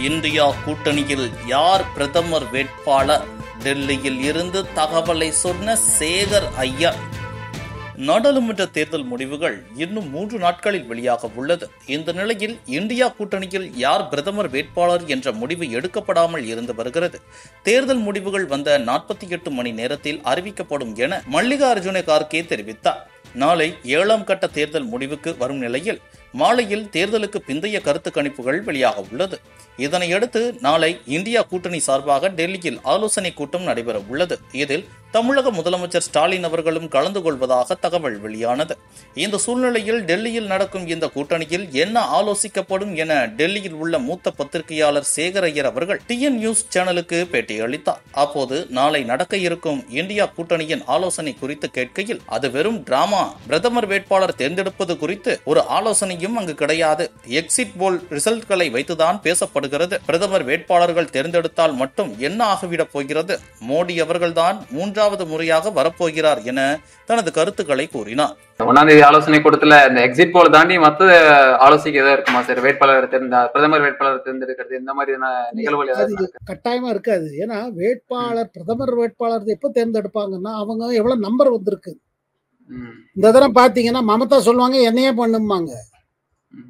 India கூட்டணியில் யார் பிரதமர் வேட்பாளர் டெல்லியில் இருந்து தகவலை சொன்ன சேகர் ஐயா நாடாளுமன்ற தேர்தல் முடிவுகள் இன்னும் மூன்று நாட்களில் வெளியாக உள்ளது இந்த நிலையில் இந்தியா கூட்டணியில் யார் பிரதமர் வேட்பாளர் என்ற முடிவு எடுக்கப்படாமல் இருந்து வருகிறது தேர்தல் முடிவுகள் வந்த நாற்பத்தி எட்டு மணி நேரத்தில் அறிவிக்கப்படும் என மல்லிகார்ஜுன கார்கே தெரிவித்தார் நாளை ஏழாம் கட்ட தேர்தல் முடிவுக்கு வரும் நிலையில் மாலையில் தேர்தலுக்கு பிந்தைய கருத்து கணிப்புகள் வெளியாக உள்ளது இதனையடுத்து நாளை இந்தியா கூட்டணி சார்பாக டெல்லியில் ஆலோசனை கூட்டம் நடைபெற உள்ளது இதில் தமிழக முதலமைச்சர் ஸ்டாலின் அவர்களும் கலந்து கொள்வதாக தகவல் வெளியானது இந்த சூழ்நிலையில் டெல்லியில் நடக்கும் இந்த கூட்டணியில் என்ன ஆலோசிக்கப்படும் என டெல்லியில் உள்ள மூத்த பத்திரிகையாளர் சேகர் ஐயர் அவர்கள் டிஎன் நியூஸ் சேனலுக்கு பேட்டியளித்தார் அப்போது நாளை நடக்க இருக்கும் இந்தியா கூட்டணியின் ஆலோசனை குறித்து கேட்கையில் அது வெறும் டிராமா பிரதமர் வேட்பாளர் தேர்ந்தெடுப்பது குறித்து ஒரு ஆலோசனையும் அங்கு கிடையாது எக்ஸிட் போல் ரிசல்ட்களை வைத்துதான் பேசப்படுகிறது பிரதமர் வேட்பாளர்கள் தேர்ந்தெடுத்தால் மட்டும் என்ன ஆகிவிடப் போகிறது மோடி அவர்கள்தான் மூன்றாவது முறையாக வரப்போகிறார் என தனது கருத்துக்களை கூறினார் ஒன்னாம் தேதி ஆலோசனை கூட்டத்துல இந்த எக்ஸிட் போல் தாண்டி மத்த ஆலோசிக்க ஏதாவது இருக்குமா சார் வேட்பாளர் தேர்ந்த பிரதமர் வேட்பாளர் தேர்ந்தெடுக்கிறது இந்த மாதிரியான நிகழ்வுகள் அது ஏதாவது கட்டாயமா இருக்காது ஏன்னா வேட்பாளர் பிரதமர் வேட்பாளர் எப்ப தேர்ந்தெடுப்பாங்கன்னா அவங்க எவ்வளவு நம்பர் வந்திருக்கு ம், இந்த தடவை பாத்தீங்கன்னா மமதா சொல்லுவாங்க என்னையே பண்ணுமாங்க ம்,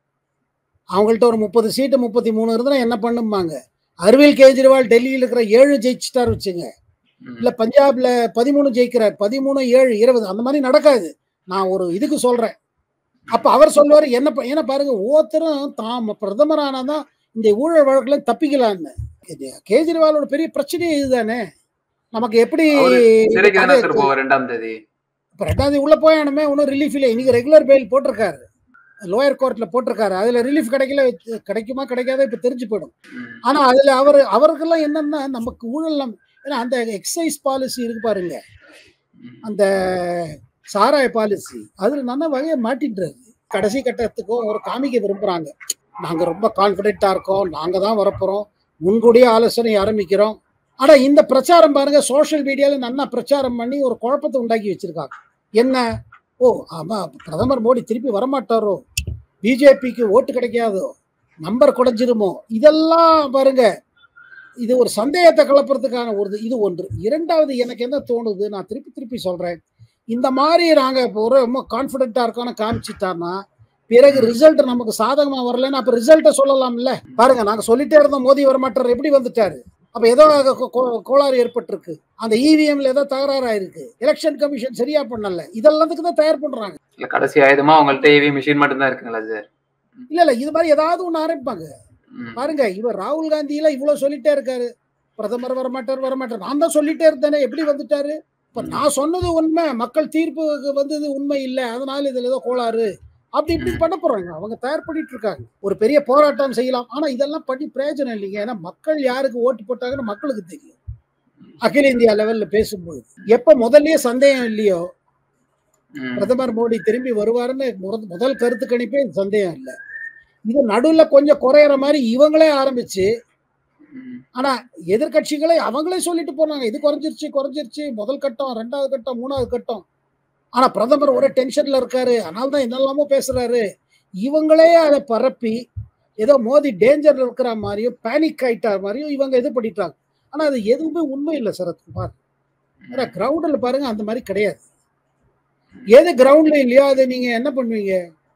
அவங்கள்ட்ட ஒரு முப்பது சீட்டு முப்பத்தி மூணு இருந்தா என்ன பண்ணுமாங்க அரவிந்த் கெஜ்ரிவால் டெல்லியில் இருக்கிற ஏழு ஜெயிச்சிட்டார் வச்சுங்க ம். இல்ல பஞ்சாப்ல பதிமூணு ஜெயிக்கிறார் பதிமூணு ஏழு இருபது அந்த மாதிரி நடக்காது நான் ஒரு இதுக்கு சொல்றேன் அப்ப அவர் சொல்லுவாரு என்ன ப- ஏன்னா பாருங்க ஒவ்வொருத்தரும் தாம் பிரதமர் ஆனாதான் இந்த ஊழல் வழக்குல தப்பிக்கலாம்னு கே- கேஜ்ரிவாலோட பெரிய பிரச்சனையே இதுதானே நமக்கு எப்படி அவரு சிறைக்கு தானே அது- சார் போவார் ரெண்டாம் தேதி இப்ப ரெண்டாவது உள்ள போயானுமே ஒன்றும் ரிலீஃப் இல்லை இன்னைக்கு ரெகுலர் பெயில் போட்டிருக்காரு லோயர் கோர்ட்ல போட்டிருக்காரு அதுல ரிலீஃப் கிடைக்கல கிடைக்குமா கிடைக்காத இப்ப தெரிஞ்சு போயிடும் ம், ஆனா அதுல அவர் அவருக்கெல்லாம் என்னன்னா நமக்கு ஊழல் நம்- ஏன்னா அந்த எக்ஸைஸ் பாலிசி இருக்கு பாருங்க ம். அந்த சாராய பாலிசி அதுல நல்ல வகையை மாட்டின்றாரு கடைசி கட்டத்துக்கும் ஒரு காமிக்க விரும்புறாங்க நாங்க ரொம்ப கான்பிடென்ட்டா இருக்கோம் நாங்க தான் வரப்போறோம் முன்கூடியே ஆலோசனை ஆரம்பிக்கிறோம் ஆனா இந்த பிரச்சாரம் பாருங்க சோஷியல் மீடியால நல்லா பிரச்சாரம் பண்ணி ஒரு குழப்பத்தை உண்டாக்கி வச்சிருக்காங்க என்ன ஓ ஆமா பிரதமர் மோடி திருப்பி வரமாட்டாரோ பிஜேபிக்கு ஓட்டு கிடைக்காதோ நம்பர் குறைஞ்சிருமோ இதெல்லாம் பாருங்க இது ஒரு சந்தேகத்தை கிளப்புறதுக்கான ஒரு இது ஒன்று இரண்டாவது எனக்கு என்ன தோணுது நான் திருப்பி திருப்பி சொல்றேன் இந்த மாதிரி நாங்க இப்போ ஒரு ரொம்ப கான்பிடென்ட்டா இருக்கோம்னு காமிச்சிட்டான்னா பிறகு ரிசல்ட் நமக்கு சாதகமா வரலன்னா அப்ப ரிசல்ட்டை சொல்லலாம்ல பாருங்க நாங்க சொல்லிட்டே இருந்தோம் மோடி வரமாட்டார் எப்படி வந்துட்டாரு அப்ப ஏதோ கோ- கோ- கோளாறு ஏற்பட்டிருக்கு அந்த இவிஎம்ல ஏதோ தகராறு ஆயிருக்கு எலெக்ஷன் கமிஷன் சரியா பண்ணல இதெல்லாத்துக்கு தான் தயார் பண்றாங்க இல்ல கடைசி ஆயுதமா உங்கள்ட்ட ஏவி மிஷின் மட்டும் தான் இருக்குங்களா சார் இல்ல இல்ல இது மாதிரி ஏதாவது ஒண்ணு ஆரம்பிப்பாங்க ம், பாருங்க இவர் ராகுல் காந்தி எல்லாம் இவ்வளவு சொல்லிட்டே இருக்காரு பிரதமர் வரமாட்டார் வரமாட்டார் நான் தான் சொல்லிட்டே இருந்தேனே எப்படி வந்துட்டாரு இப்ப நான் சொன்னது உண்மை மக்கள் தீர்ப்பு வந்தது உண்மை இல்லை அதனால இதுல ஏதோ கோளாறு அப்படி இப்படி பண்ண போறாங்க அவங்க தயார் பண்ணிட்டு இருக்காங்க ஒரு பெரிய போராட்டம் செய்யலாம் ஆனா இதெல்லாம் பண்ணி பிரயோஜனம் இல்லைங்க ஏன்னா மக்கள் யாருக்கு ஓட்டு போட்டாங்கன்னு மக்களுக்கு தெரியும் அகில இந்தியா லெவல்ல பேசும்போது எப்ப முதல்லயே சந்தேகம் இல்லையோ ம், பிரதமர் மோடி திரும்பி வருவாருன்னு முத- முதல் கருத்து கணிப்பே சந்தேகம் இல்லை இது நடுவுல கொஞ்சம் குறையற மாதிரி இவங்களே ஆரம்பிச்சு ம், ஆனா எதிர்க்கட்சிகளே அவங்களே சொல்லிட்டு போனாங்க இது குறைஞ்சிருச்சு குறைஞ்சிருச்சு முதல் கட்டம் ரெண்டாவது கட்டம் மூணாவது கட்டம் ஆனா பிரதமர் ஒரே டென்ஷன்ல இருக்காரு அதனால தான் என்னெல்லாமோ பேசுறாரு இவங்களே அதை பரப்பி ஏதோ மோதி டேஞ்சர்ல இருக்கிற மாதிரியும் பேனிக் ஆயிட்டா மாதிரியும் இவங்க இது பண்ணிட்டாங்க ஆனா அது எதுவுமே உண்மை இல்லை சரத்குமார் ஏன்னா கிரவுண்ட்ல பாருங்க அந்த மாதிரி கிடையாது எது கிரவுண்ட்ல இல்லையோ அதை நீங்க என்ன பண்ணுவீங்க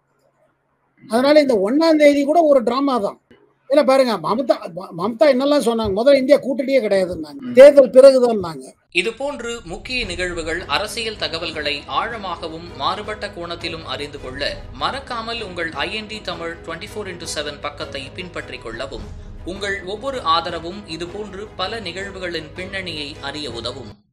அதனால இந்த ஒன்னாம் தேதி கூட ஒரு டிராமா தான் இல்ல பாருங்க மமதா ம- மமதா என்னெல்லாம் சொன்னாங்க முதல்ல இந்தியா கூட்டணியே கிடையாதுன்னாங்க தேர்தல் பிறகுதான் இதுபோன்று முக்கிய நிகழ்வுகள் அரசியல் தகவல்களை ஆழமாகவும் மாறுபட்ட கோணத்திலும் அறிந்து கொள்ள மறக்காமல் உங்கள் IND Tamil twenty four into seven பக்கத்தை பின்பற்றிக் கொள்ளவும் உங்கள் ஒவ்வொரு ஆதரவும் இதுபோன்று பல நிகழ்வுகளின் பின்னணியை அறிய உதவும்